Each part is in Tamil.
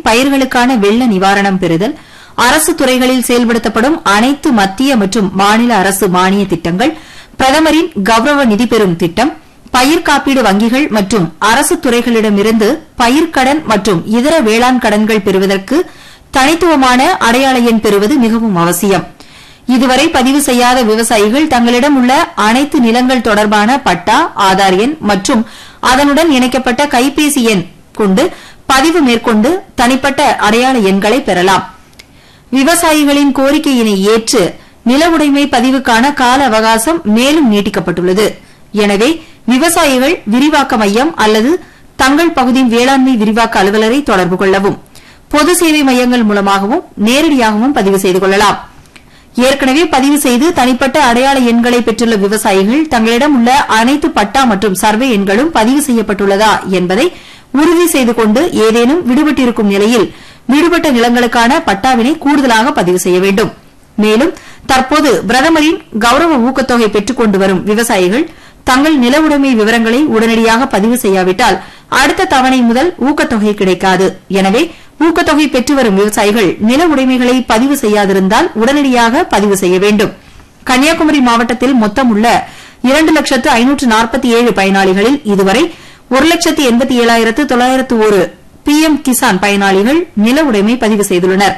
பயிர்களுக்கான வெள்ள நிவாரணம் பெறுதல் அரசு துறைகளில் செயல்படுத்தப்படும் அனைத்து மத்திய மற்றும் மாநில அரசு மானிய திட்டங்கள் பிரதமரின் கௌரவ நிதி பெறும் திட்டம் பயிர் காப்பீடு வங்கிகள் மற்றும் அரசு துறைகளிடமிருந்து பயிர்க்கடன் மற்றும் இதர வேளாண் கடன்கள் பெறுவதற்கு தனித்துவமான அடையாள எண் பெறுவது மிகவும் அவசியம் இதுவரை பதிவு செய்யாத விவசாயிகள் தங்களிடம் உள்ள அனைத்து நிலங்கள் தொடர்பான பட்டா ஆதார் எண் மற்றும் அதனுடன் இணைக்கப்பட்ட கைபேசி எண் கொண்டு பதிவு மேற்கொண்டு தனிப்பட்ட அடையாள எண்களை பெறலாம் விவசாயிகளின் கோரிக்கையினை ஏற்று நில உடைமை பதிவுக்கான கால அவகாசம் மேலும் நீட்டிக்கப்பட்டுள்ளது எனவே விவசாயிகள் விரிவாக்க மையம் அல்லது தங்கள் பகுதி வேளாண்மை விரிவாக்க அலுவலரை தொடர்பு கொள்ளவும் பொது சேவை மையங்கள் மூலமாகவும் நேரடியாகவும் பதிவு செய்து கொள்ளலாம் ஏற்கனவே பதிவு செய்து தனிப்பட்ட அடையாள எண்களை பெற்றுள்ள விவசாயிகள் தங்களிடம் உள்ள அனைத்து பட்டா மற்றும் சர்வே எண்களும் பதிவு செய்யப்பட்டுள்ளதா என்பதை உறுதி செய்து கொண்டு ஏதேனும் விடுபட்டிருக்கும் நிலையில் விடுபட்ட நிலங்களுக்கான பட்டாவினை கூடுதலாக பதிவு செய்ய வேண்டும் மேலும் தற்போது பிரதமரின் கௌரவ ஊக்கத்தொகை பெற்றுக் கொண்டு வரும் விவசாயிகள் தங்கள் நில உடைமை விவரங்களை உடனடியாக பதிவு செய்யாவிட்டால் அடுத்த தவணை முதல் ஊக்கத்தொகை கிடைக்காது எனவே ஊக்கத்தொகை பெற்று வரும் விவசாயிகள் நில உடைமைகளை பதிவு செய்யாதிருந்தால் உடனடியாக பதிவு செய்ய வேண்டும் கன்னியாகுமரி மாவட்டத்தில் மொத்தம் உள்ள இரண்டு லட்சத்து ஐநூற்று நாற்பத்தி ஏழு பயனாளிகளில் இதுவரை ஒரு லட்சத்து எண்பத்தி ஏழாயிரத்து தொள்ளாயிரத்து ஒரு பிஎம் கிசான் பயனாளிகள் நில உடைமை பதிவு செய்துள்ளனர்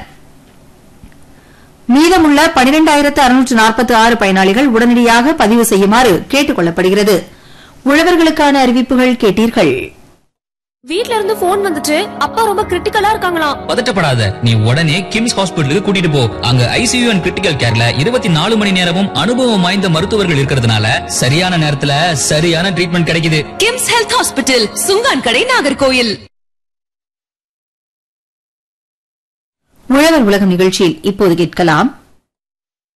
மீதமுள்ள பனிரெண்டாயிரத்து அறுநூற்று நாற்பத்தி ஆறு பயனாளிகள் உடனடியாக பதிவு செய்யுமாறு கேட்டுக் கொள்ளப்படுகிறது உழவர்களுக்கான அறிவிப்புகள் கேட்டீர்கள் வீட்ல இருந்து போன் வந்துச்சு அப்பா ரொம்ப கிரிட்டிக்கலா இருக்காங்களாம் பதட்டப்படாத நீ உடனே கிம்ஸ் ஹாஸ்பிட்டலுக்கு கூட்டிட்டு போ அங்க ஐசியூ அண்ட் கிரிட்டிக்கல் கேர்ல இருபத்தி நாலு மணி நேரமும் அனுபவம் வாய்ந்த மருத்துவர்கள் இருக்கிறதுனால சரியான நேரத்துல சரியான ட்ரீட்மெண்ட் கிடைக்குது கிம்ஸ் ஹெல்த் ஹாஸ்பிட்டல் சுங்கான் கடை நாகர்கோயில் உழவர் உலகம் நிகழ்ச்சியில் இப்போது கேட்கலாம்